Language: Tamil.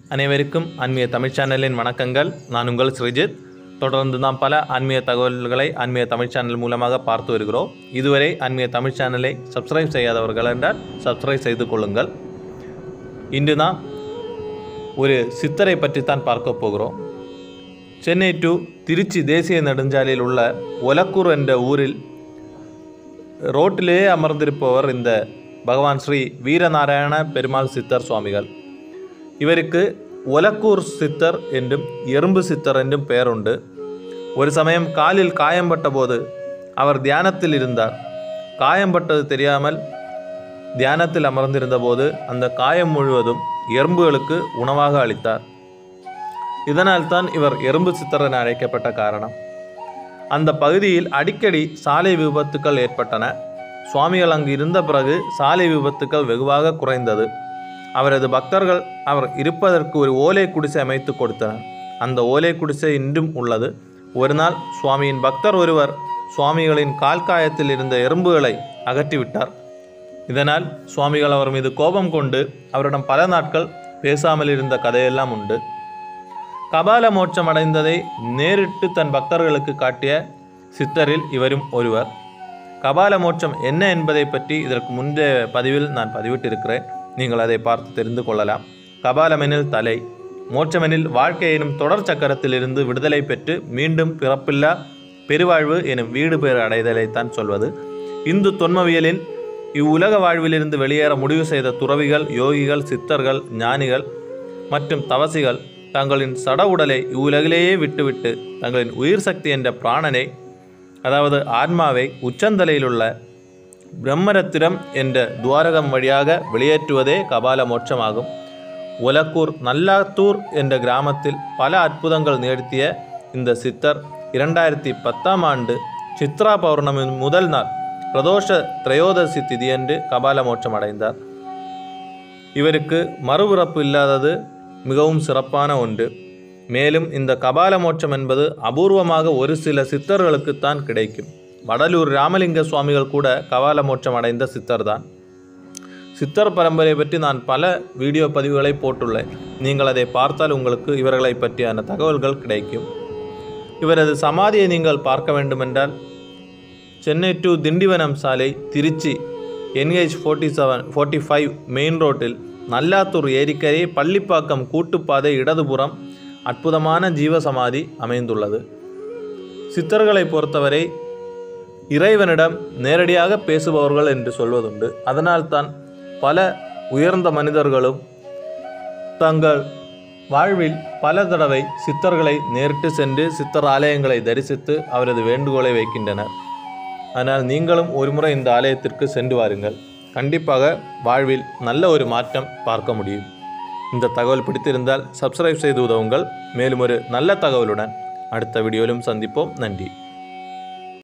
அனைவருக்கும் ஆன்மீக தமிழ் சேனலின் வணக்கங்கள் நான் உங்கள் ஸ்ரீஜித் தொடர்ந்து நாம் பல ஆன்மீக தகவல்களை ஆன்மீக தமிழ் சேனல் மூலமாக பார்த்து வருகிறோம் இதுவரை ஆன்மீக தமிழ் சேனலை சப்ஸ்கிரைப் செய்யாதவர்கள் என்றால் சப்ஸ்கிரைப் செய்து கொள்ளுங்கள் இன்று நாம் ஒரு சித்தரை பற்றித்தான் பார்க்க போகிறோம் சென்னை டு திருச்சி தேசிய நெடுஞ்சாலையில் உள்ள ஒலக்கூர் என்ற ஊரில் ரோட்டிலேயே அமர்ந்திருப்பவர் இந்த பகவான் ஸ்ரீ வீரநாராயண பெருமாள் சித்தர் சுவாமிகள் இவருக்கு ஒலக்கூர் சித்தர் என்றும் எறும்பு சித்தர் என்றும் பெயருண்டு ஒரு சமயம் காலில் காயம்பட்ட போது அவர் தியானத்தில் இருந்தார் காயம்பட்டது தெரியாமல் தியானத்தில் அமர்ந்திருந்த போது அந்த காயம் முழுவதும் எறும்புகளுக்கு உணவாக அளித்தார் இதனால்தான் இவர் எறும்பு சித்தர் என அழைக்கப்பட்ட காரணம் அந்த பகுதியில் அடிக்கடி சாலை விபத்துக்கள் ஏற்பட்டன சுவாமிகள் அங்கு இருந்த பிறகு சாலை விபத்துக்கள் வெகுவாக குறைந்தது அவரது பக்தர்கள் அவர் இருப்பதற்கு ஒரு ஓலை குடிசை அமைத்து கொடுத்தனர் அந்த ஓலை குடிசை இன்றும் உள்ளது ஒரு நாள் சுவாமியின் பக்தர் ஒருவர் சுவாமிகளின் கால்காயத்தில் இருந்த எறும்புகளை அகற்றிவிட்டார் இதனால் சுவாமிகள் அவர் மீது கோபம் கொண்டு அவரிடம் பல நாட்கள் பேசாமல் இருந்த கதையெல்லாம் உண்டு கபால மோட்சம் அடைந்ததை நேரிட்டு தன் பக்தர்களுக்கு காட்டிய சித்தரில் இவரும் ஒருவர் கபால மோட்சம் என்ன என்பதை பற்றி இதற்கு முந்தைய பதிவில் நான் பதிவிட்டிருக்கிறேன் நீங்கள் அதை பார்த்து தெரிந்து கொள்ளலாம் கபாலமெனில் தலை மோட்சமெனில் வாழ்க்கை எனும் தொடர் சக்கரத்திலிருந்து விடுதலை பெற்று மீண்டும் பிறப்பில்லா பெருவாழ்வு எனும் வீடு பேர் அடைதலைத்தான் சொல்வது இந்து தொன்மவியலில் இவ்வுலக வாழ்விலிருந்து வெளியேற முடிவு செய்த துறவிகள் யோகிகள் சித்தர்கள் ஞானிகள் மற்றும் தவசிகள் தங்களின் சட உடலை இவ்வுலகிலேயே விட்டுவிட்டு தங்களின் உயிர் சக்தி என்ற பிராணனை அதாவது ஆன்மாவை உச்சந்தலையிலுள்ள பிரம்மரத்திரம் என்ற துவாரகம் வழியாக வெளியேற்றுவதே கபால மோட்சமாகும் ஒலக்கூர் நல்லாத்தூர் என்ற கிராமத்தில் பல அற்புதங்கள் நிகழ்த்திய இந்த சித்தர் இரண்டாயிரத்தி பத்தாம் ஆண்டு சித்ரா பௌர்ணமி முதல் நாள் பிரதோஷ திரையோதசி திதியன்று கபால மோட்சம் அடைந்தார் இவருக்கு மறுபிறப்பு இல்லாதது மிகவும் சிறப்பான ஒன்று மேலும் இந்த கபால மோட்சம் என்பது அபூர்வமாக ஒரு சில சித்தர்களுக்குத்தான் கிடைக்கும் வடலூர் ராமலிங்க சுவாமிகள் கூட கபால மோட்சம் அடைந்த சித்தர்தான் சித்தர் பரம்பரை பற்றி நான் பல வீடியோ பதிவுகளை போட்டுள்ளேன் நீங்கள் அதை பார்த்தால் உங்களுக்கு இவர்களை பற்றியான தகவல்கள் கிடைக்கும் இவரது சமாதியை நீங்கள் பார்க்க வேண்டுமென்றால் சென்னை டு திண்டிவனம் சாலை Trichy NH forty seven forty five main ரோட்டில் நல்லாத்தூர் ஏரிக்கரை பள்ளிப்பாக்கம் கூட்டுப்பாதை இடதுபுறம் அற்புதமான ஜீவசமாதி அமைந்துள்ளது சித்தர்களை பொறுத்தவரை இறைவனிடம் நேரடியாக பேசுபவர்கள் என்று சொல்வதுண்டு அதனால்தான் பல உயர்ந்த மனிதர்களும் தங்கள் வாழ்வில் பல தடவை சித்தர்களை நேரிட்டு சென்று சித்தர் ஆலயங்களை தரிசித்து அவரது வேண்டுகோளை வைக்கின்றனர் ஆனால் நீங்களும் ஒருமுறை இந்த ஆலயத்திற்கு சென்று வாருங்கள் கண்டிப்பாக வாழ்வில் நல்ல ஒரு மாற்றம் பார்க்க முடியும் இந்த தகவல் பிடித்திருந்தால் சப்ஸ்கிரைப் செய்து உதவுங்கள் மேலும் ஒரு நல்ல தகவலுடன் அடுத்த வீடியோவிலும் சந்திப்போம் நன்றி